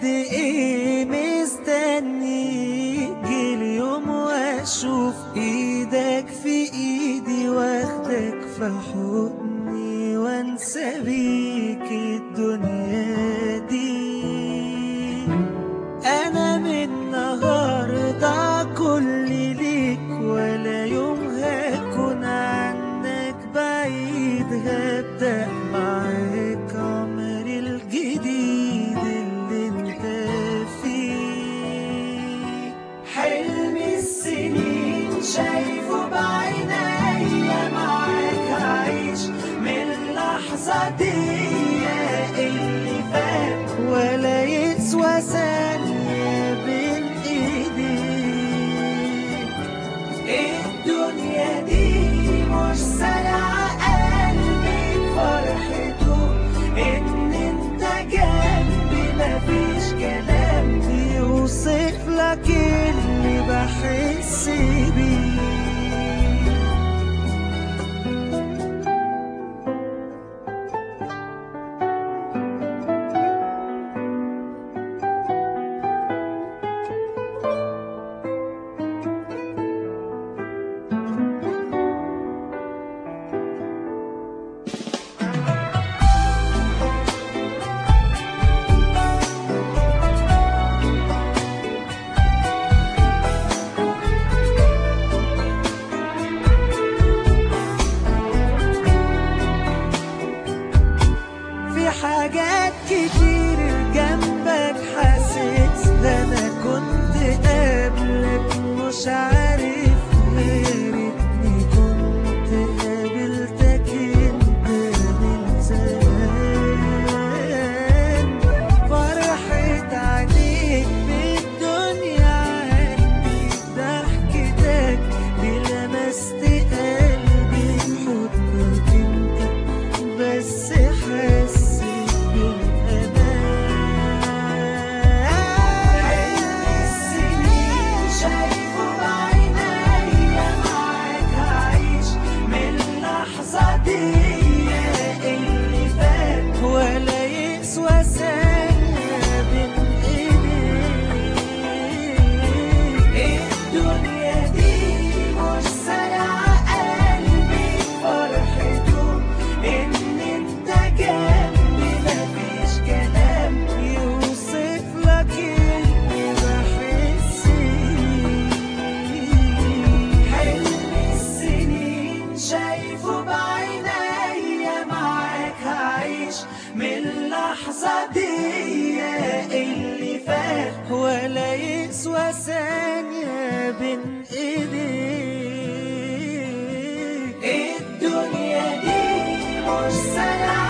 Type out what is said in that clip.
قد ايه مستني يجي اليوم واشوف ايدك في ايدي واخدك في حضني وانسى بيك الدنيا دي انا من النهارده كل ليك ولا يوم هكون عنك بعيد هبدأ معاك عمري الجديد اللي انت فيه حلم السنين شايفه بعينيا معاك عايش من اللحظة دي اللي فات ولا يسوى ثانية بين ايديك الدنيا دي مش سرعة قلبي فرحته ان انت جنبي مفيش كلام يوصف لك اللي بحس بيه في حاجات كتير جنبك حسيت انا كنت قبلك مش عارف غيرتني كنت قابلتك انت من زمان فرحة عينيك بالدنيا عني ضحكتك لمست قلبي حضنك انت بس حسيت بالأمان حلم السنين شايفه بعينيا معاك عايش من اللحظة دي اللي فات ولا يسوى ثانية بين ايديك الدنيا دي مش سرعة قلبي فرحته ان انت جنبي مفيش كلام يوصف لك اللي بحس بيه حلم السنين شايفه بعينيا معاك هعيش من اللحظة دي اللي فات ولا يسوى ثانية بين ايديك الدنيا دي مش سرعة